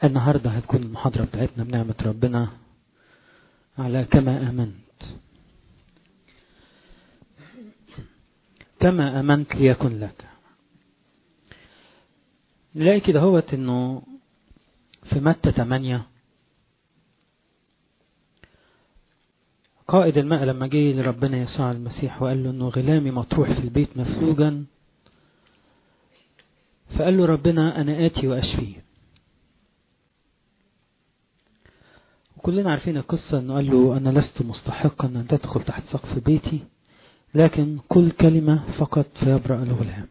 النهاردة هتكون المحاضرة بتاعتنا بنعمة ربنا على كما آمنت كما آمنت ليكن لك نلاقي كده هوت انه في متى 8 قائد الماء لما جه لربنا يسوع المسيح وقال له انه غلامي مطروح في البيت مفلوجا فقال له ربنا انا اتي واشفيه وكلنا عارفين القصة انه قال له انا لست مستحقا ان تدخل تحت سقف بيتي لكن كل كلمة فقط فيبرأ الغلام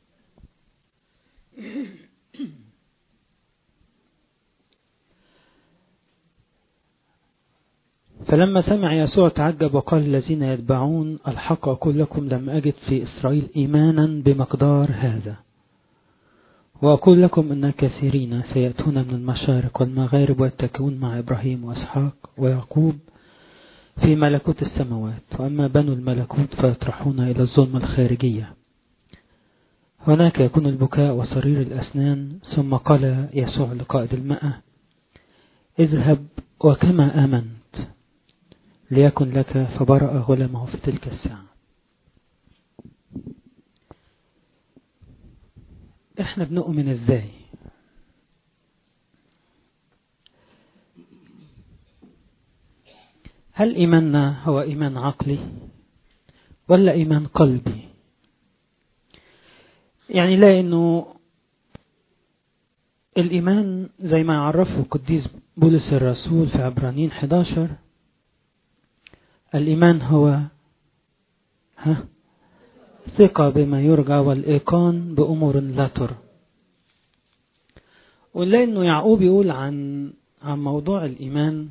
فلما سمع يسوع تعجب وقال الذين يتبعون الحق أقول لكم لم أجد في إسرائيل إيمانا بمقدار هذا وأقول لكم أن كثيرين سيأتون من المشارق والمغارب ويتكئون مع إبراهيم وإسحاق ويعقوب في ملكوت السماوات وأما بنو الملكوت فيطرحون إلى الظلم الخارجية هناك يكون البكاء وصرير الأسنان ثم قال يسوع لقائد الماء اذهب وكما آمنت ليكن لك فبرأ غلامه في تلك الساعة احنا بنؤمن ازاي هل ايماننا هو ايمان عقلي ولا ايمان قلبي يعني لا انه الايمان زي ما عرفه قديس بولس الرسول في عبرانيين 11 الإيمان هو ها ثقة بما يرجى والإيقان بأمور لا ترى ونلاقي إنه يعقوب يقول عن عن موضوع الإيمان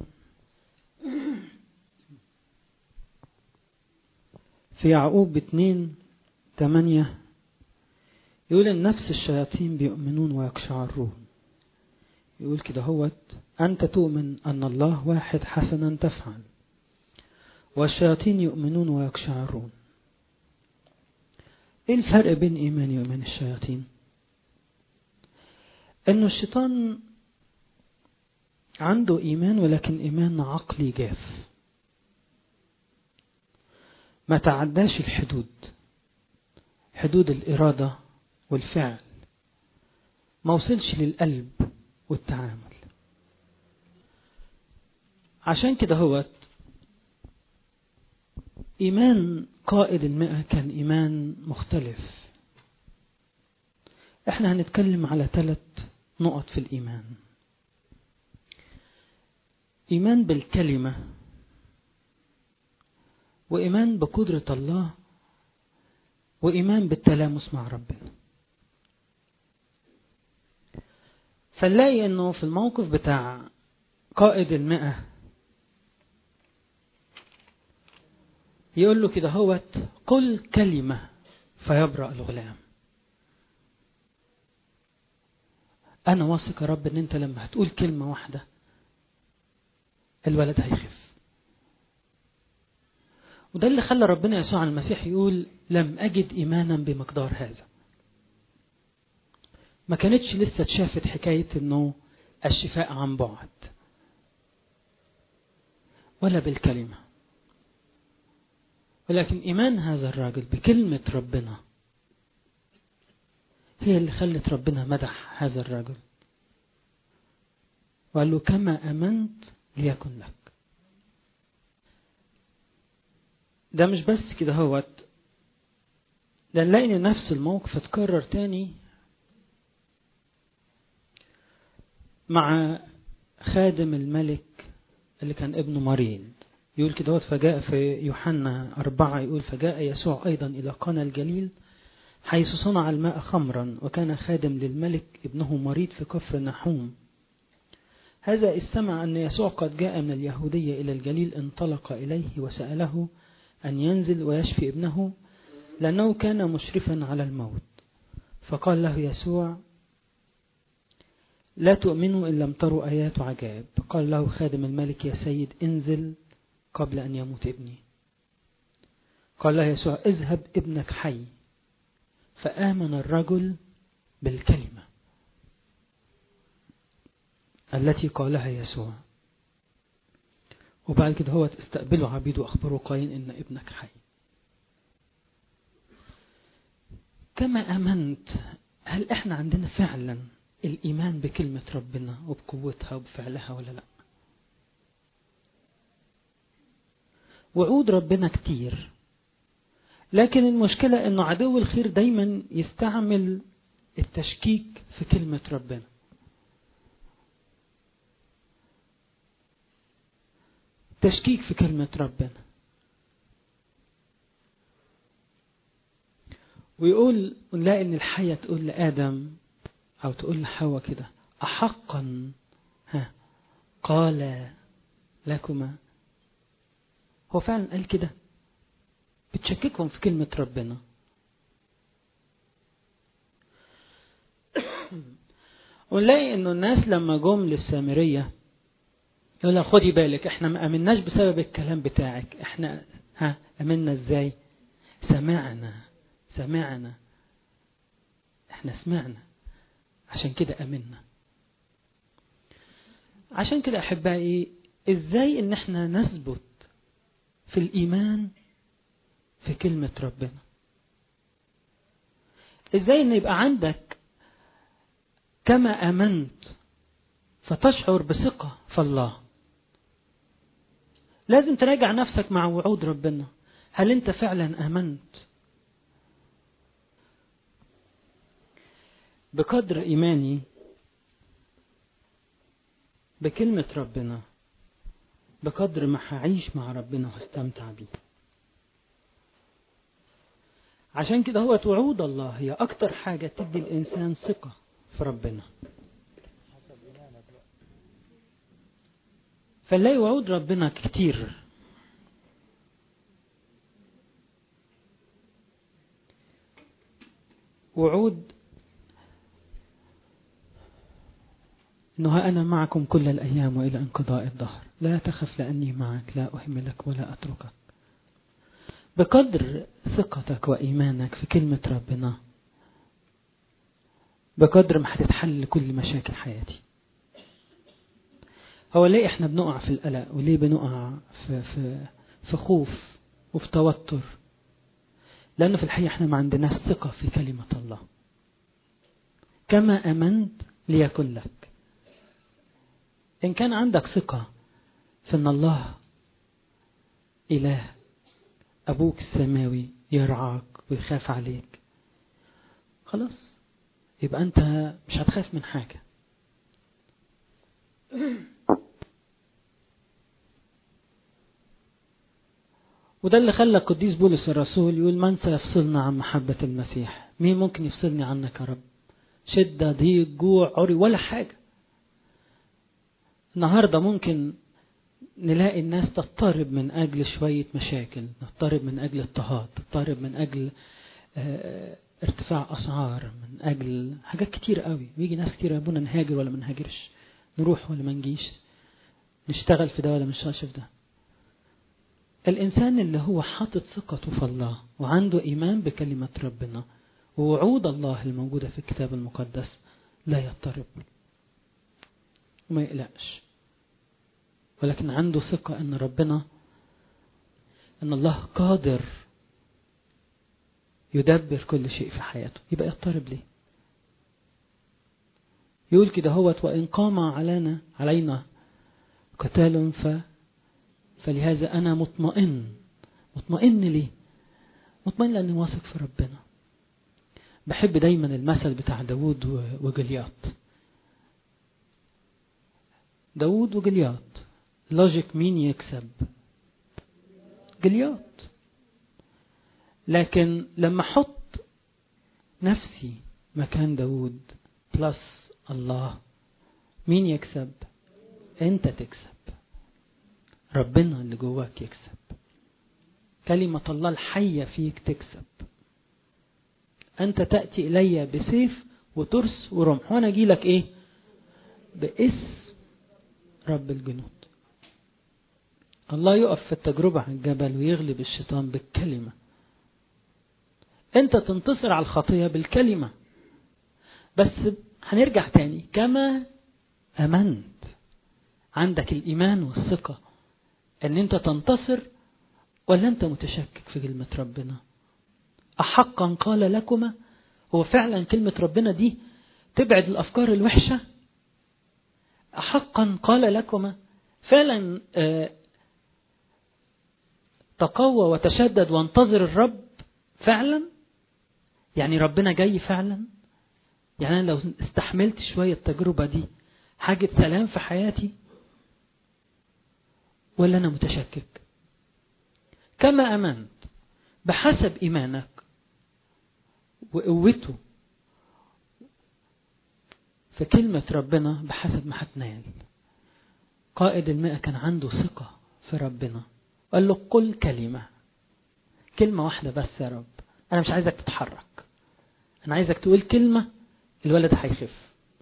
في يعقوب اتنين تمانية يقول إن نفس الشياطين بيؤمنون ويقشعرون يقول كده هوت أنت تؤمن أن الله واحد حسنا تفعل والشياطين يؤمنون ويقشعرون ايه الفرق بين ايماني وايمان الشياطين انه الشيطان عنده ايمان ولكن ايمان عقلي جاف ما تعداش الحدود حدود الاراده والفعل ما وصلش للقلب والتعامل عشان كده هوت إيمان قائد المئة كان إيمان مختلف احنا هنتكلم على ثلاث نقط في الإيمان إيمان بالكلمة وإيمان بقدرة الله وإيمان بالتلامس مع ربنا فنلاقي أنه في الموقف بتاع قائد المئة يقول له كده هوت قل كلمة فيبرأ الغلام أنا واثق يا رب إن أنت لما هتقول كلمة واحدة الولد هيخف وده اللي خلى ربنا يسوع المسيح يقول لم أجد إيمانا بمقدار هذا ما كانتش لسه اتشافت حكاية إنه الشفاء عن بعد ولا بالكلمه ولكن إيمان هذا الراجل بكلمة ربنا هي اللي خلت ربنا مدح هذا الرجل وقال له كما أمنت ليكن لك ده مش بس كده هوت ده نلاقي ان نفس الموقف اتكرر تاني مع خادم الملك اللي كان ابنه مريض يقول كده فجاء في يوحنا أربعة يقول فجاء يسوع أيضا إلى قنا الجليل حيث صنع الماء خمرا وكان خادم للملك ابنه مريض في كفر نحوم هذا إذ سمع أن يسوع قد جاء من اليهودية إلى الجليل انطلق إليه وسأله أن ينزل ويشفي ابنه لأنه كان مشرفا على الموت فقال له يسوع لا تؤمنوا إن لم تروا آيات عجائب قال له خادم الملك يا سيد انزل قبل أن يموت ابني قال له يسوع اذهب ابنك حي فآمن الرجل بالكلمة التي قالها يسوع وبعد كده هو استقبلوا عبيد وأخبروا قاين إن ابنك حي كما أمنت هل إحنا عندنا فعلا الإيمان بكلمة ربنا وبقوتها وبفعلها ولا لا وعود ربنا كتير لكن المشكلة أنه عدو الخير دايما يستعمل التشكيك في كلمة ربنا تشكيك في كلمة ربنا ويقول نلاقي ان الحية تقول لآدم او تقول لحواء كده احقا ها قال لكما هو فعلا قال كده بتشككهم في كلمة ربنا ونلاقي انه الناس لما جم للسامرية يقول لها خدي بالك احنا ما امناش بسبب الكلام بتاعك احنا ها امنا ازاي سمعنا سمعنا احنا سمعنا عشان كده امنا عشان كده احبائي ازاي ان احنا نثبت في الايمان في كلمة ربنا ازاي ان يبقى عندك كما امنت فتشعر بثقة في الله لازم تراجع نفسك مع وعود ربنا هل انت فعلا امنت بقدر ايماني بكلمة ربنا بقدر ما هعيش مع ربنا وهستمتع بيه عشان كده هو وعود الله هي أكتر حاجة تدي الإنسان ثقة في ربنا فنلاقي وعود ربنا كتير وعود إنها أنا معكم كل الأيام وإلى انقضاء الدهر لا تخف لأني معك لا أهملك ولا أتركك بقدر ثقتك وإيمانك في كلمة ربنا بقدر ما هتتحل كل مشاكل حياتي هو ليه احنا بنقع في القلق وليه بنقع في, في, في خوف وفي توتر لأنه في الحقيقة احنا ما عندناش ثقة في كلمة الله كما أمنت ليكن لك إن كان عندك ثقة في أن الله إله أبوك السماوي يرعاك ويخاف عليك خلاص يبقى أنت مش هتخاف من حاجة وده اللي خلى القديس بولس الرسول يقول من سيفصلنا عن محبة المسيح مين ممكن يفصلني عنك يا رب شدة ضيق جوع عري ولا حاجة النهاردة ممكن نلاقي الناس تضطرب من أجل شوية مشاكل تضطرب من أجل اضطهاد تضطرب من أجل ارتفاع أسعار من أجل حاجات كتير قوي ويجي ناس كتير يقولون نهاجر ولا ما نهاجرش نروح ولا ما نجيش نشتغل في ده ولا ما نشتغلش في ده الإنسان اللي هو حاطط ثقته في الله وعنده إيمان بكلمة ربنا ووعود الله الموجودة في الكتاب المقدس لا يضطرب وما يقلقش ولكن عنده ثقة أن ربنا أن الله قادر يدبر كل شيء في حياته يبقى يضطرب ليه يقول كده هوت وإن قام علينا علينا قتال ف فلهذا أنا مطمئن مطمئن ليه مطمئن لأني واثق في ربنا بحب دايما المثل بتاع داود وجليات داود وجليات لوجيك مين يكسب جليات لكن لما احط نفسي مكان داود بلس الله مين يكسب انت تكسب ربنا اللي جواك يكسب كلمة الله الحية فيك تكسب أنت تأتي إلي بسيف وترس ورمح وأنا أجي لك إيه باسم رب الجنود الله يقف في التجربة على الجبل ويغلب الشيطان بالكلمة أنت تنتصر على الخطية بالكلمة بس هنرجع تاني كما أمنت عندك الإيمان والثقة أن أنت تنتصر ولا أنت متشكك في كلمة ربنا أحقا قال لكما هو فعلا كلمة ربنا دي تبعد الأفكار الوحشة أحقا قال لكما فعلا تقوى وتشدد وانتظر الرب فعلا يعني ربنا جاي فعلا يعني أنا لو استحملت شوية التجربة دي حاجة سلام في حياتي ولا أنا متشكك كما أمنت بحسب إيمانك وقوته في كلمة ربنا بحسب ما هتنال قائد المئة كان عنده ثقة في ربنا قال له قل كلمة كلمة واحدة بس يا رب أنا مش عايزك تتحرك أنا عايزك تقول كلمة الولد هيخف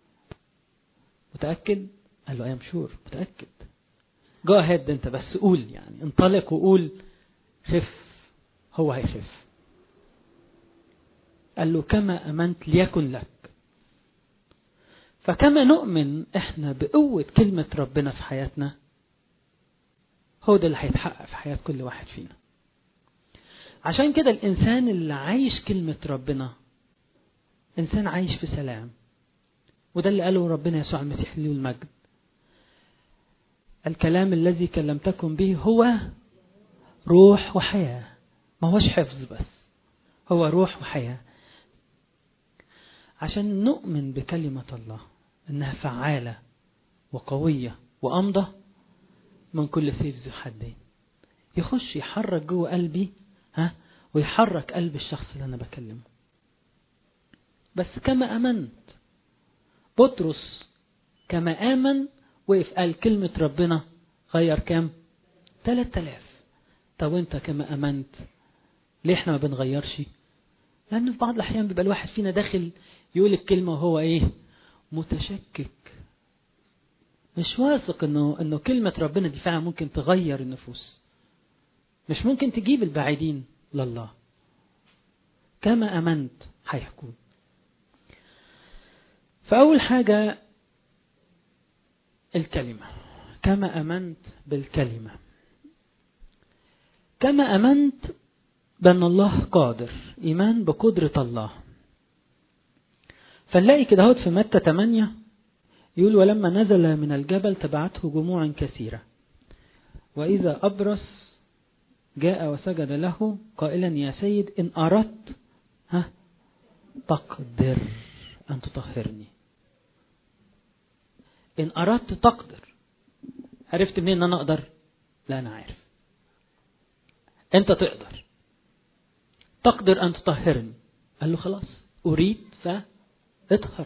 متأكد؟ قال له أيام شور متأكد جو هيد أنت بس قول يعني انطلق وقول خف هو هيخف قال له كما أمنت ليكن لك فكما نؤمن احنا بقوة كلمة ربنا في حياتنا هو ده اللي هيتحقق في حياة كل واحد فينا عشان كده الإنسان اللي عايش كلمة ربنا إنسان عايش في سلام وده اللي قاله ربنا يسوع المسيح له المجد الكلام الذي كلمتكم به هو روح وحياة ما هوش حفظ بس هو روح وحياة عشان نؤمن بكلمة الله إنها فعالة وقوية وأمضى من كل سيف ذو حدين يخش يحرك جوه قلبي ها ويحرك قلب الشخص اللي أنا بكلمه بس كما أمنت بطرس كما آمن وقف قال كلمة ربنا غير كام ثلاث آلاف طب وانت كما أمنت ليه احنا ما بنغيرش لأن في بعض الأحيان بيبقى الواحد فينا داخل يقول الكلمة وهو ايه متشكك مش واثق انه انه كلمة ربنا دي فعلا ممكن تغير النفوس مش ممكن تجيب البعيدين لله كما امنت هيحكون فاول حاجة الكلمة كما امنت بالكلمة كما امنت بان الله قادر ايمان بقدرة الله فنلاقي كده هوت في متى 8 يقول ولما نزل من الجبل تبعته جموع كثيرة وإذا أبرص جاء وسجد له قائلا يا سيد إن أردت ها تقدر أن تطهرني إن أردت تقدر عرفت منين أن أنا أقدر لا أنا عارف أنت تقدر تقدر أن تطهرني قال له خلاص أريد فاطهر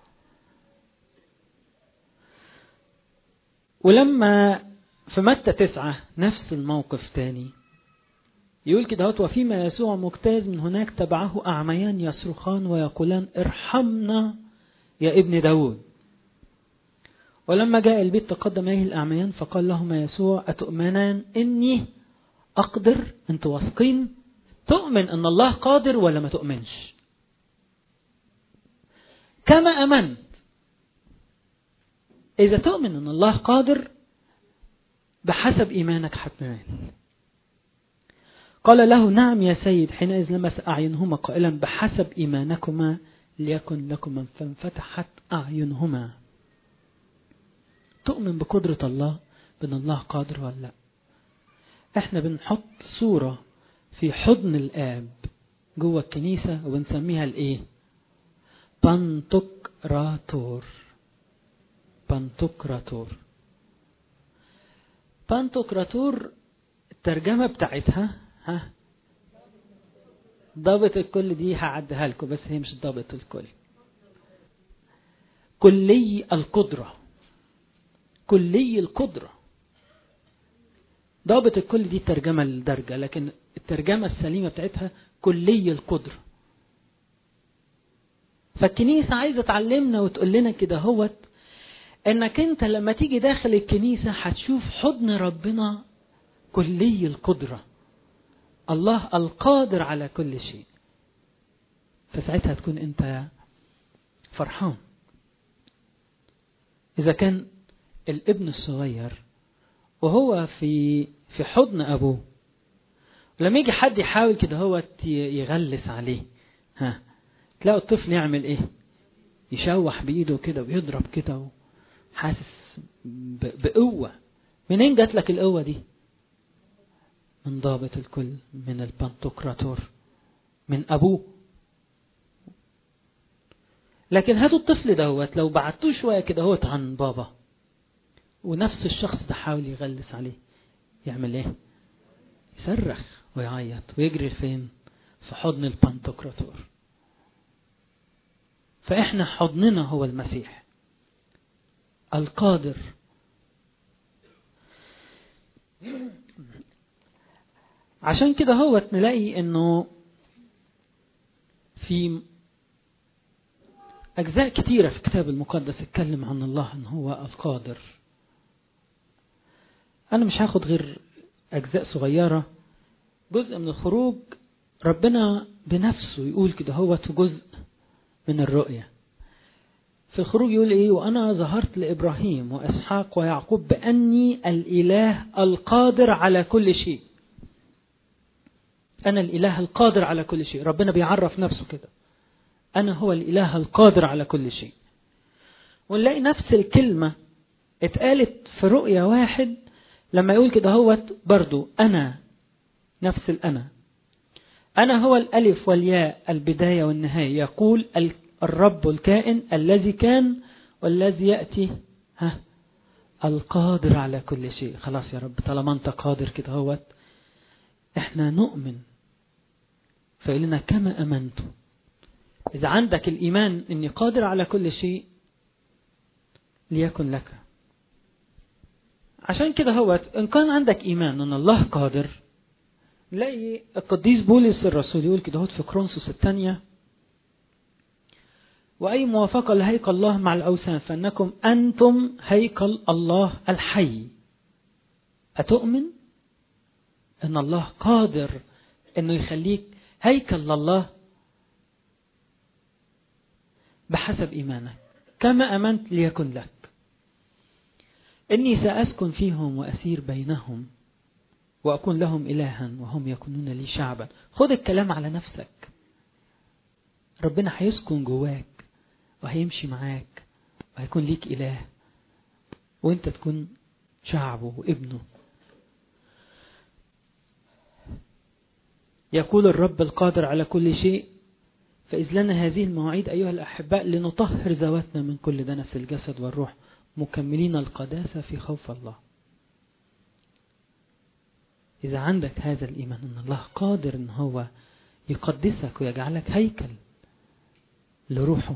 ولما في متى تسعة نفس الموقف تاني يقول كده هوت وفيما يسوع مجتاز من هناك تبعه أعميان يصرخان ويقولان ارحمنا يا ابن داود ولما جاء البيت تقدم إليه الأعميان فقال لهما يسوع أتؤمنان إني أقدر أنتوا واثقين تؤمن أن الله قادر ولا ما تؤمنش كما أمنت إذا تؤمن أن الله قادر بحسب إيمانك هتنال قال له نعم يا سيد حينئذ لمس أعينهما قائلا بحسب إيمانكما ليكن لكما فانفتحت أعينهما تؤمن بقدرة الله بأن الله قادر ولا لا احنا بنحط صورة في حضن الآب جوه الكنيسة وبنسميها الايه بانتوكراتور بانتوكراتور بانتوكراتور الترجمة بتاعتها ها ضابط الكل دي هعديها لكم بس هي مش ضابط الكل كلي القدرة كلي القدرة ضابط الكل دي الترجمة للدرجة لكن الترجمة السليمة بتاعتها كلي القدرة فالكنيسة عايزة تعلمنا وتقول لنا كده هوت انك انت لما تيجي داخل الكنيسة هتشوف حضن ربنا كلي القدرة الله القادر على كل شيء فساعتها تكون انت فرحان اذا كان الابن الصغير وهو في في حضن ابوه لما يجي حد يحاول كده هو يغلس عليه ها تلاقوا الطفل يعمل ايه يشوح بايده كده ويضرب كده حاسس بقوة منين جات لك القوة دي من ضابط الكل من البنتوكراتور من ابوه لكن هاتوا الطفل دوت لو بعتوه شوية كده هوت عن بابا ونفس الشخص ده حاول يغلس عليه يعمل ايه يصرخ ويعيط ويجري فين في حضن البنتوكراتور فاحنا حضننا هو المسيح القادر عشان كده هو نلاقي انه في أجزاء كتيرة في الكتاب المقدس اتكلم عن الله أن هو القادر أنا مش هاخد غير أجزاء صغيرة جزء من الخروج ربنا بنفسه يقول كده هو جزء من الرؤية في الخروج يقول إيه وأنا ظهرت لإبراهيم وإسحاق ويعقوب بأني الإله القادر على كل شيء أنا الإله القادر على كل شيء ربنا بيعرف نفسه كده أنا هو الإله القادر على كل شيء ونلاقي نفس الكلمة اتقالت في رؤية واحد لما يقول كده هوت برضو أنا نفس الأنا أنا هو الألف والياء البداية والنهاية يقول الرب الكائن الذي كان والذي يأتي ها القادر على كل شيء خلاص يا رب طالما أنت قادر كده هوت احنا نؤمن فيقول لنا كما أمنتم إذا عندك الإيمان إني قادر على كل شيء ليكن لك عشان كده هو إن كان عندك إيمان أن الله قادر نلاقي القديس بولس الرسول يقول كده في كرونسوس الثانية وأي موافقة لهيكل الله مع الأوثان فأنكم أنتم هيكل الله الحي أتؤمن أن الله قادر أنه يخليك هيكل لله بحسب إيمانك كما أمنت ليكن لك إني سأسكن فيهم وأسير بينهم وأكون لهم إلها وهم يكونون لي شعبا خد الكلام على نفسك ربنا هيسكن جواك وهيمشي معاك وهيكون ليك إله وانت تكون شعبه وابنه يقول الرب القادر على كل شيء فإذ لنا هذه المواعيد أيها الأحباء لنطهر ذواتنا من كل دنس الجسد والروح مكملين القداسة في خوف الله إذا عندك هذا الإيمان أن الله قادر أن هو يقدسك ويجعلك هيكل لروحه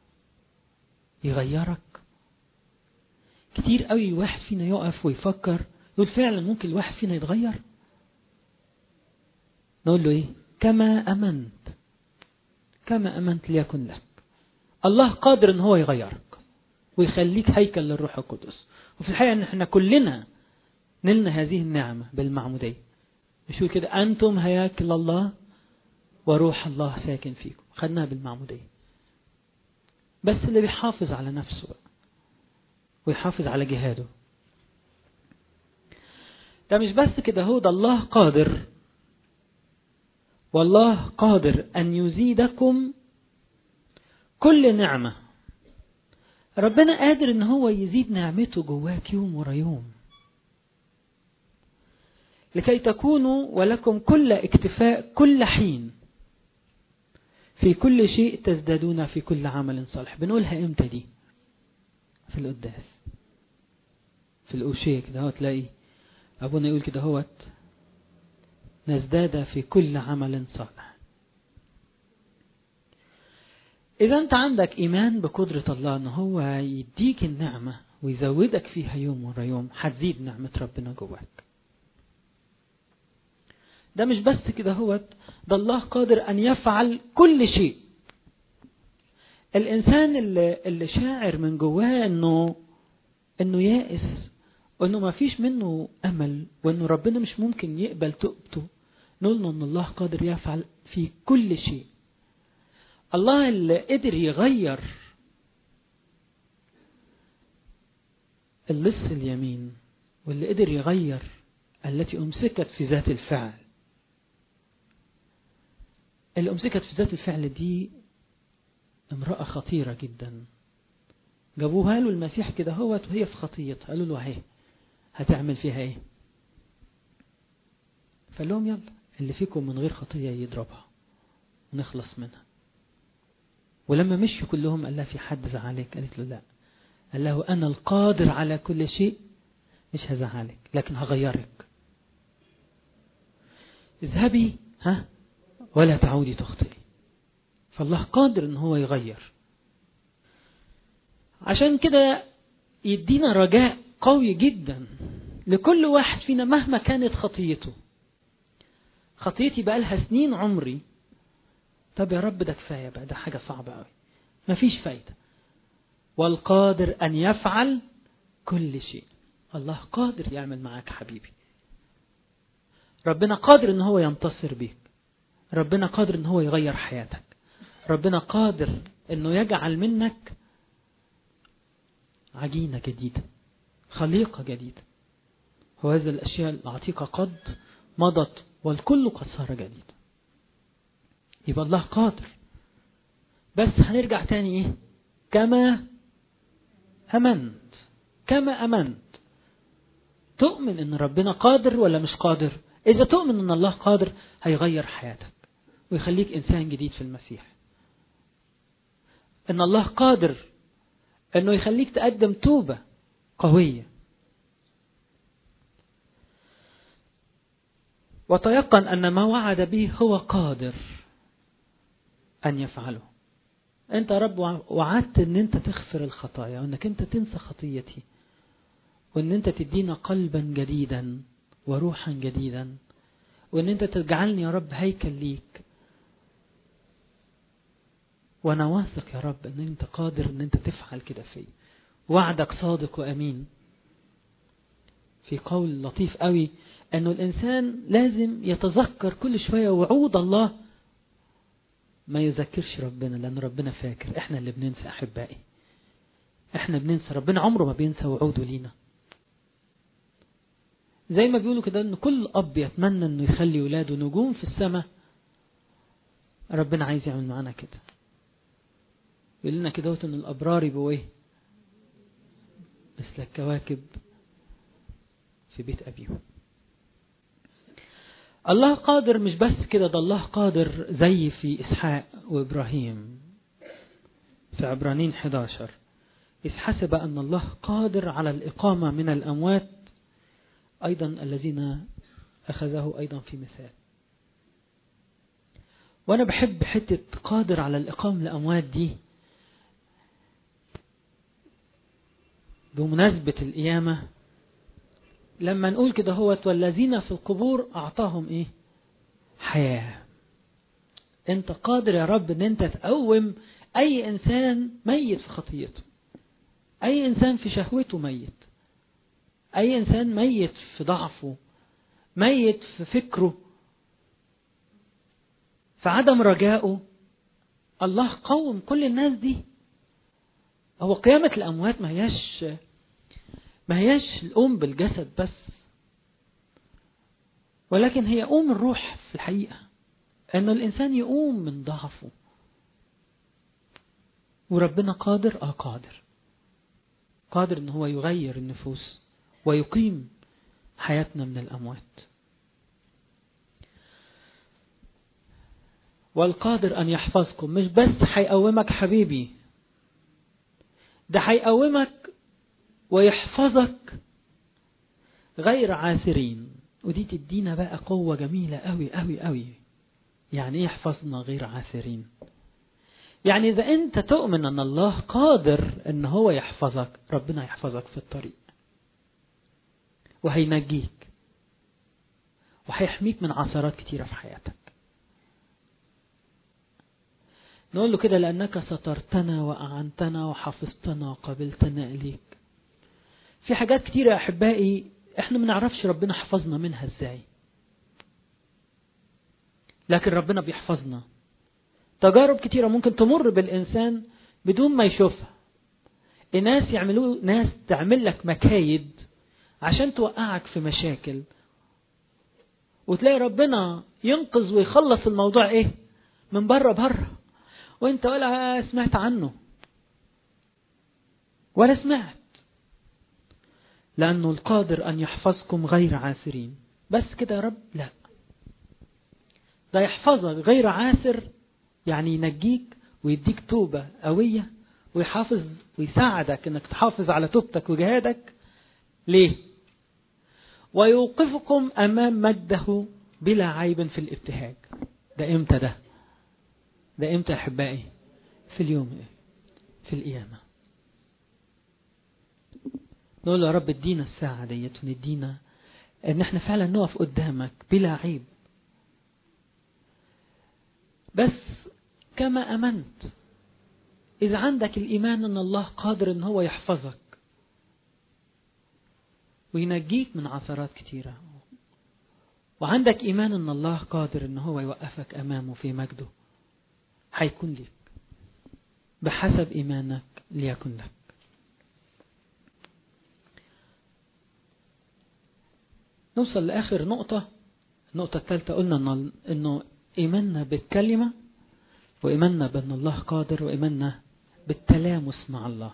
يغيرك كتير قوي واحد فينا يقف ويفكر يقول فعلا ممكن الواحد فينا يتغير نقول له ايه كما امنت كما امنت ليكن لك الله قادر ان هو يغيرك ويخليك هيكل للروح القدس وفي الحقيقه ان احنا كلنا نلنا هذه النعمه بالمعموديه مش كده انتم هياكل الله وروح الله ساكن فيكم خدناها بالمعموديه بس اللي بيحافظ على نفسه ويحافظ على جهاده ده مش بس كده هو ده الله قادر والله قادر أن يزيدكم كل نعمة ربنا قادر ان هو يزيد نعمته جواك يوم ورا يوم لكي تكونوا ولكم كل اكتفاء كل حين في كل شيء تزدادون في كل عمل صالح بنقولها امتى دي في القداس في الأوشية كده هو تلاقي أبونا يقول كده هوت نزداد في كل عمل صالح إذا أنت عندك إيمان بقدرة الله أن هو يديك النعمة ويزودك فيها يوم ورا يوم هتزيد نعمة ربنا جواك ده مش بس كده هو ده الله قادر أن يفعل كل شيء الإنسان اللي, اللي شاعر من جواه أنه أنه يائس وأنه ما فيش منه أمل وأنه ربنا مش ممكن يقبل توبته نقول له أن الله قادر يفعل في كل شيء الله اللي قدر يغير اللص اليمين واللي قدر يغير التي أمسكت في ذات الفعل اللي أمسكت في ذات الفعل دي امرأة خطيرة جدا جابوها له المسيح كده هوت وهي في خطيتها قالوا له اهي هتعمل فيها ايه فقال لهم يلا اللي فيكم من غير خطية يضربها ونخلص منها ولما مشوا كلهم قال لها في حد زعلك قالت له لا قال له أنا القادر على كل شيء مش هزعلك لكن هغيرك اذهبي ها ولا تعودي تخطئي فالله قادر ان هو يغير عشان كده يدينا رجاء قوي جدا لكل واحد فينا مهما كانت خطيته خطيتي بقى لها سنين عمري طب يا رب ده كفاية بقى ده حاجة صعبة قوي مفيش فايدة والقادر أن يفعل كل شيء الله قادر يعمل معاك حبيبي ربنا قادر ان هو ينتصر بيك ربنا قادر ان هو يغير حياتك ربنا قادر انه يجعل منك عجينة جديدة خليقة جديدة وهذه الأشياء العتيقة قد مضت والكل قد صار جديد يبقى الله قادر بس هنرجع تاني ايه كما أمنت كما أمنت تؤمن ان ربنا قادر ولا مش قادر إذا تؤمن أن الله قادر هيغير حياتك ويخليك إنسان جديد في المسيح أن الله قادر أنه يخليك تقدم توبة قوية وتيقن أن ما وعد به هو قادر أن يفعله أنت يا رب وعدت أن أنت تغفر الخطايا وأنك أنت تنسى خطيتي وأن أنت تدينا قلبا جديدا وروحا جديدا وان انت تجعلني يا رب هيكل ليك وانا واثق يا رب ان انت قادر ان انت تفعل كده في وعدك صادق وامين في قول لطيف قوي انه الانسان لازم يتذكر كل شوية وعود الله ما يذكرش ربنا لان ربنا فاكر احنا اللي بننسى احبائي احنا بننسى ربنا عمره ما بينسى وعوده لينا زي ما بيقولوا كده ان كل اب يتمنى انه يخلي ولاده نجوم في السماء ربنا عايز يعمل معانا كده يقول لنا كده ان الابرار يبقوا ايه مثل الكواكب في بيت ابيهم الله قادر مش بس كده ده الله قادر زي في اسحاق وابراهيم في عبرانين 11 إذ حسب أن الله قادر على الإقامة من الأموات أيضا الذين أخذه أيضا في مثال وأنا بحب حتة قادر على الإقامة الأموات دي بمناسبة القيامة لما نقول كده هو والذين في القبور أعطاهم إيه حياة أنت قادر يا رب أن أنت تقوم أي إنسان ميت في خطيته أي إنسان في شهوته ميت أي إنسان ميت في ضعفه ميت في فكره في عدم رجائه الله قوم كل الناس دي هو قيامة الأموات ما هياش ما هياش الأم بالجسد بس ولكن هي أم الروح في الحقيقة أن الإنسان يقوم من ضعفه وربنا قادر آه قادر قادر أن هو يغير النفوس ويقيم حياتنا من الأموات والقادر أن يحفظكم مش بس هيقومك حبيبي ده هيقومك ويحفظك غير عاثرين ودي تدينا بقى قوة جميلة قوي قوي قوي يعني ايه يحفظنا غير عاثرين يعني إذا أنت تؤمن أن الله قادر أن هو يحفظك ربنا يحفظك في الطريق وهينجيك وهيحميك من عثرات كتيرة في حياتك نقول له كده لأنك سترتنا وأعنتنا وحفظتنا وقبلتنا إليك في حاجات كتيرة يا أحبائي احنا ما نعرفش ربنا حفظنا منها ازاي لكن ربنا بيحفظنا تجارب كتيرة ممكن تمر بالإنسان بدون ما يشوفها ناس يعملوا ناس تعمل لك مكايد عشان توقعك في مشاكل وتلاقي ربنا ينقذ ويخلص الموضوع ايه من بره بره وانت ولا سمعت عنه ولا سمعت لأنه القادر أن يحفظكم غير عاثرين بس كده يا رب لا ده يحفظك غير عاثر يعني ينجيك ويديك توبة قوية ويحافظ ويساعدك انك تحافظ على توبتك وجهادك ليه ويوقفكم امام مجده بلا عيب في الابتهاج ده امتى ده ده امتى يا احبائي في اليوم في القيامة نقول يا رب ادينا الساعة ديت وندينا ان احنا فعلا نقف قدامك بلا عيب بس كما امنت اذا عندك الايمان ان الله قادر ان هو يحفظك وينجيك من عثرات كتيرة وعندك ايمان ان الله قادر ان هو يوقفك امامه في مجده هيكون ليك بحسب ايمانك ليكن لك نوصل لآخر نقطة النقطة الثالثة قلنا إنه إيماننا بالكلمة وإيماننا بأن الله قادر وإيماننا بالتلامس مع الله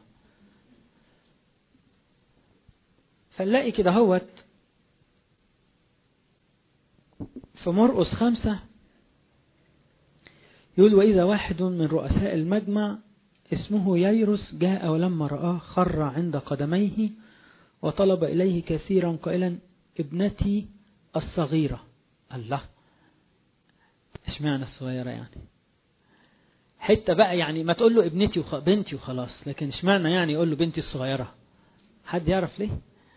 فنلاقي كده هوت في مرقس خمسة يقول وإذا واحد من رؤساء المجمع اسمه ييروس جاء ولما رآه خر عند قدميه وطلب إليه كثيرا قائلا ابنتي الصغيرة الله اشمعنى الصغيرة يعني حتة بقى يعني ما تقول له ابنتي وخ... بنتي وخلاص لكن اشمعنى يعني يقول له بنتي الصغيرة حد يعرف ليه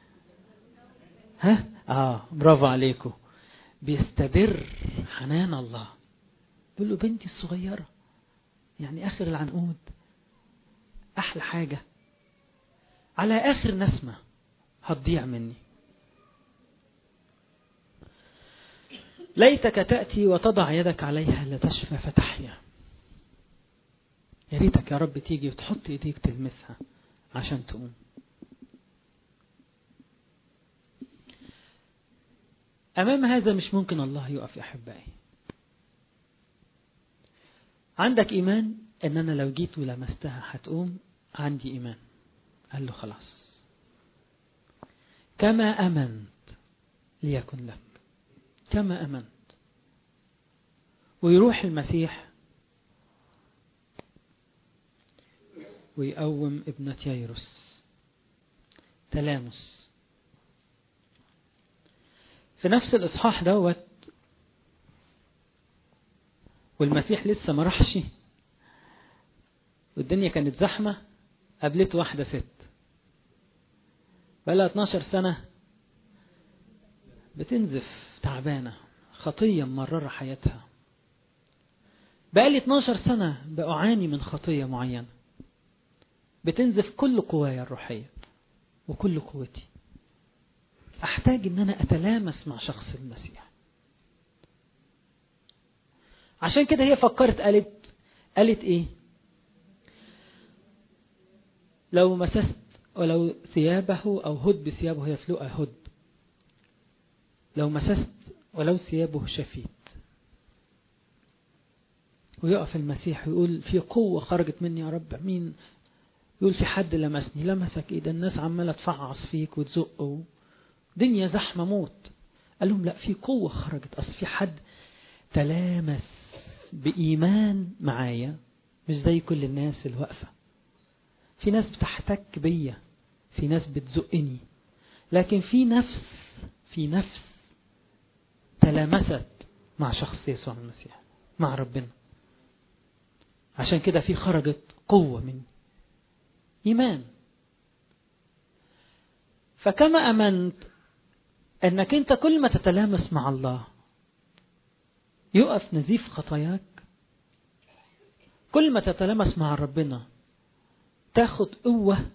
ها اه برافو عليكم بيستبر حنان الله بيقول له بنتي الصغيرة يعني آخر العنقود أحلى حاجة على آخر نسمة هتضيع مني ليتك تأتي وتضع يدك عليها لتشفى فتحيا يا ريتك يا رب تيجي وتحط ايديك تلمسها عشان تقوم أمام هذا مش ممكن الله يقف يا أحبائي عندك إيمان إن أنا لو جيت ولمستها هتقوم عندي إيمان قال له خلاص كما أمنت ليكن لك كما أمنت ويروح المسيح ويقوم ابنة ييروس تلامس في نفس الإصحاح دوت والمسيح لسه ما راحش والدنيا كانت زحمة قابلته واحدة ست بقى 12 سنة بتنزف تعبانة خطية مررة حياتها بقى لي 12 سنة بأعاني من خطية معينة بتنزف كل قوايا الروحية وكل قوتي أحتاج أن أنا أتلامس مع شخص المسيح عشان كده هي فكرت قالت قالت إيه لو مسست ولو ثيابه أو هد بثيابه هي فلوقة هد لو مسست ولو ثيابه شفيت ويقف المسيح ويقول في قوة خرجت مني يا رب مين يقول في حد لمسني لمسك ايه ده الناس عمالة تفعص فيك وتزقه دنيا زحمة موت قال لهم لا في قوة خرجت أصل في حد تلامس بإيمان معايا مش زي كل الناس اللي واقفة في ناس بتحتك بيا في ناس بتزقني لكن في نفس في نفس تلامست مع شخص يسوع المسيح مع ربنا عشان كده في خرجت قوة مني إيمان فكما أمنت أنك أنت كل ما تتلامس مع الله يقف نزيف خطاياك كل ما تتلامس مع ربنا تاخد قوة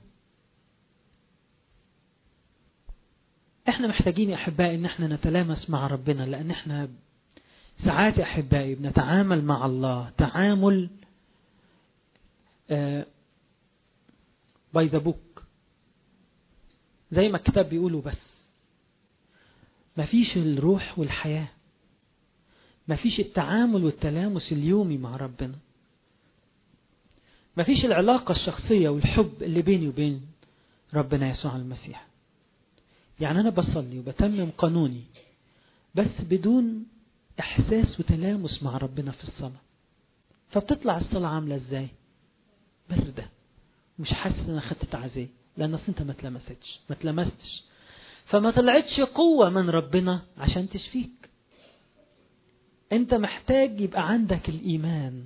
احنا محتاجين يا احبائي ان احنا نتلامس مع ربنا لان احنا ساعات يا احبائي بنتعامل مع الله تعامل آه باي ذا بوك زي ما الكتاب بيقوله بس مفيش الروح والحياة مفيش التعامل والتلامس اليومي مع ربنا مفيش العلاقة الشخصية والحب اللي بيني وبين ربنا يسوع المسيح يعني أنا بصلي وبتمم قانوني بس بدون إحساس وتلامس مع ربنا في الصلاة فبتطلع الصلاة عاملة إزاي باردة مش حاسس إن أنا خدت تعزية لأن أصل أنت ما تلمستش ما تلمستش فما طلعتش قوة من ربنا عشان تشفيك أنت محتاج يبقى عندك الإيمان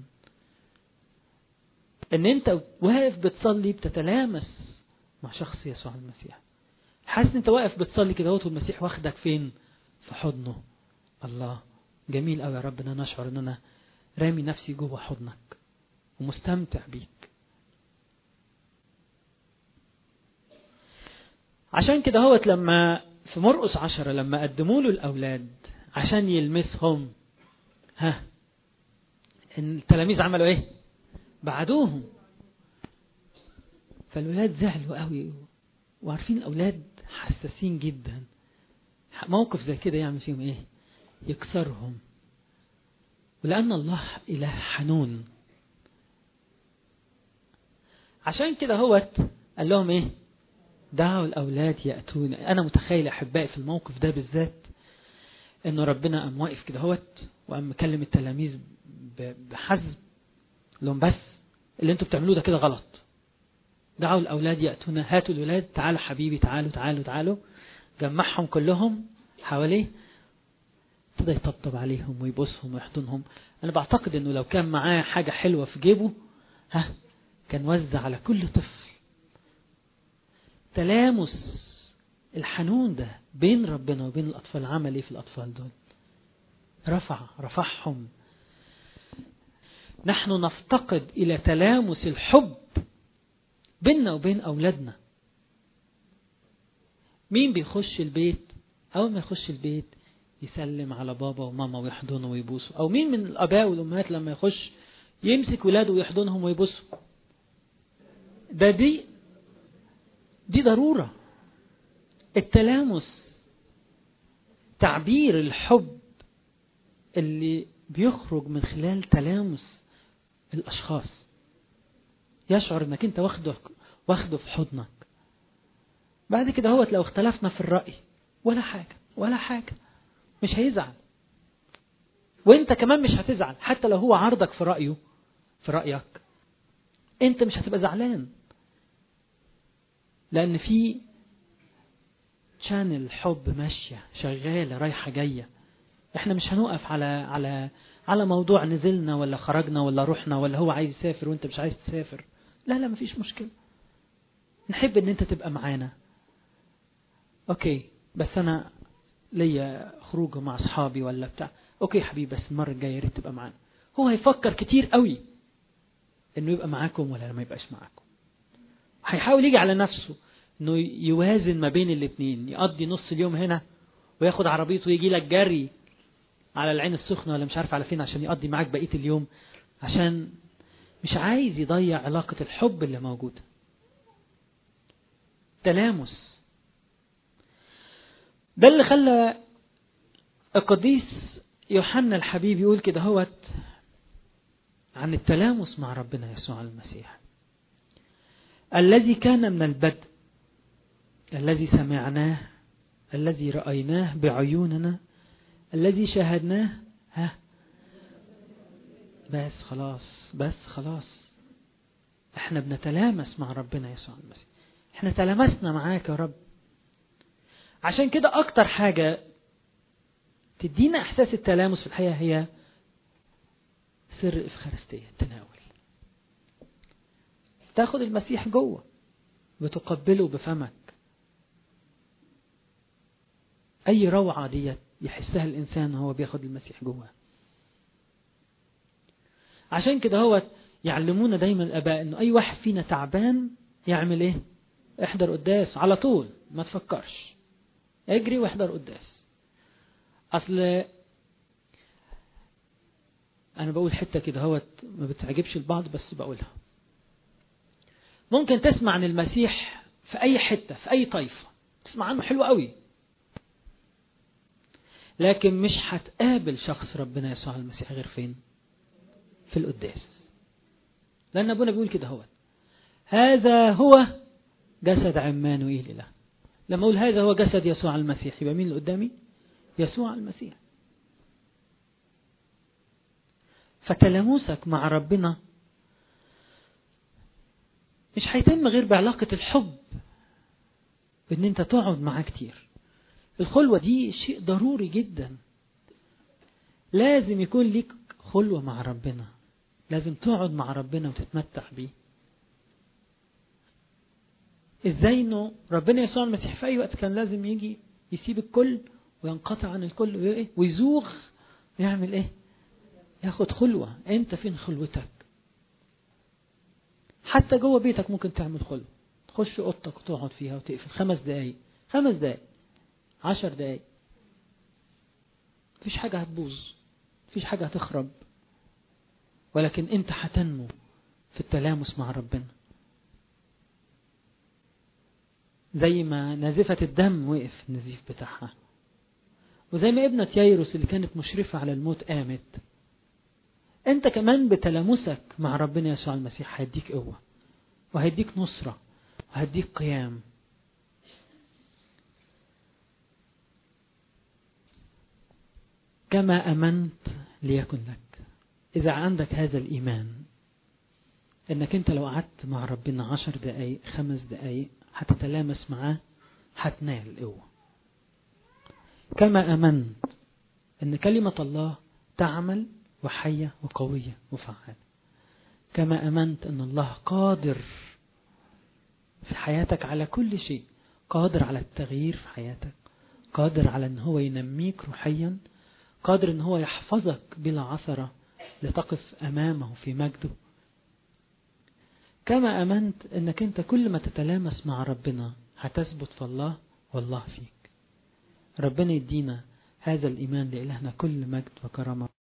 ان انت واقف بتصلي بتتلامس مع شخص يسوع المسيح حاسس انت واقف بتصلي كده والمسيح واخدك فين في حضنه الله جميل قوي يا رب ان انا اشعر ان انا رامي نفسي جوه حضنك ومستمتع بيك عشان كده هوت لما في مرقس عشرة لما قدموا له الأولاد عشان يلمسهم ها التلاميذ عملوا ايه بعدوهم فالولاد زعلوا قوي وعارفين الأولاد حساسين جدا موقف زي كده يعمل فيهم ايه يكسرهم ولأن الله إله حنون عشان كده هوت قال لهم ايه دعوا الأولاد يأتون أنا متخيل أحبائي في الموقف ده بالذات إنه ربنا قام واقف كده هوت وقام مكلم التلاميذ بحزم لهم بس اللي انتوا بتعملوه ده كده غلط دعوا الأولاد يأتون هاتوا الولاد تعالوا حبيبي تعالوا تعالوا تعالوا جمعهم كلهم حواليه ابتدى يطبطب عليهم ويبوسهم ويحضنهم أنا بعتقد إنه لو كان معاه حاجة حلوة في جيبه ها كان وزع على كل طفل تلامس الحنون ده بين ربنا وبين الأطفال عمل ايه في الأطفال دول رفع رفعهم نحن نفتقد إلى تلامس الحب بيننا وبين أولادنا مين بيخش البيت أول ما يخش البيت يسلم على بابا وماما ويحضنه ويبوسه أو مين من الآباء والأمهات لما يخش يمسك ولاده ويحضنهم ويبوسه ده دي دي ضرورة التلامس تعبير الحب اللي بيخرج من خلال تلامس الأشخاص يشعر انك انت واخده واخده في حضنك بعد كده هو لو اختلفنا في الرأي ولا حاجة ولا حاجة مش هيزعل وانت كمان مش هتزعل حتى لو هو عرضك في رأيه في رأيك انت مش هتبقى زعلان لأن في شانل حب ماشية شغالة رايحة جاية احنا مش هنوقف على على على موضوع نزلنا ولا خرجنا ولا رحنا ولا هو عايز يسافر وانت مش عايز تسافر لا لا مفيش مشكلة نحب ان انت تبقى معانا اوكي بس انا ليا خروجه مع اصحابي ولا بتاع اوكي حبيبي بس المرة الجاية يا ريت تبقى معانا هو هيفكر كتير قوي انه يبقى معاكم ولا ما يبقاش معاكم هيحاول يجي على نفسه انه يوازن ما بين الاثنين يقضي نص اليوم هنا وياخد عربيته ويجي لك جري على العين السخنة ولا مش عارف على فين عشان يقضي معاك بقية اليوم عشان مش عايز يضيع علاقة الحب اللي موجودة تلامس ده اللي خلى القديس يوحنا الحبيب يقول كده هوت عن التلامس مع ربنا يسوع المسيح الذي كان من البدء الذي سمعناه الذي رأيناه بعيوننا الذي شاهدناه ها بس خلاص بس خلاص احنا بنتلامس مع ربنا يسوع المسيح احنا تلامسنا معاك يا رب عشان كده اكتر حاجة تدينا احساس التلامس في الحياة هي سر الافخارستية التناول تاخد المسيح جوه بتقبله بفمك اي روعة ديت يحسها الإنسان وهو بياخد المسيح جواه عشان كده هو يعلمونا دايما الآباء إنه أي واحد فينا تعبان يعمل إيه احضر قداس على طول ما تفكرش اجري واحضر قداس أصل أنا بقول حتة كده هو ما بتعجبش البعض بس بقولها ممكن تسمع عن المسيح في أي حتة في أي طائفة تسمع عنه حلو قوي لكن مش هتقابل شخص ربنا يسوع المسيح غير فين في القداس لأن أبونا بيقول كده هو هذا هو جسد عمانوئيل إله لما أقول هذا هو جسد يسوع المسيح يبقى مين اللي قدامي يسوع المسيح فتلامسك مع ربنا مش هيتم غير بعلاقة الحب بان انت تقعد معاه كتير الخلوة دي شيء ضروري جدا لازم يكون ليك خلوة مع ربنا لازم تقعد مع ربنا وتتمتع بيه ازاي انه ربنا يسوع المسيح في اي وقت كان لازم يجي يسيب الكل وينقطع عن الكل ويزوغ ويعمل ايه ياخد خلوة انت فين خلوتك حتى جوه بيتك ممكن تعمل خلوة تخش اوضتك وتقعد فيها وتقفل خمس دقايق خمس دقايق عشر دقايق مفيش حاجة هتبوظ مفيش حاجة هتخرب ولكن انت هتنمو في التلامس مع ربنا زي ما نازفة الدم وقف النزيف بتاعها وزي ما ابنة ييروس اللي كانت مشرفة على الموت قامت انت كمان بتلامسك مع ربنا يسوع المسيح هيديك قوة وهيديك نصرة وهيديك قيام كما أمنت ليكن لك إذا عندك هذا الإيمان إنك أنت لو قعدت مع ربنا عشر دقايق خمس دقايق هتتلامس معاه هتنال قوة كما أمنت إن كلمة الله تعمل وحية وقوية وفعالة كما أمنت أن الله قادر في حياتك على كل شيء قادر على التغيير في حياتك قادر على أن هو ينميك روحيا قادر أن هو يحفظك بلا عثرة لتقف أمامه في مجده كما أمنت أنك أنت كل ما تتلامس مع ربنا هتثبت في الله والله فيك ربنا يدينا هذا الإيمان لإلهنا كل مجد وكرامة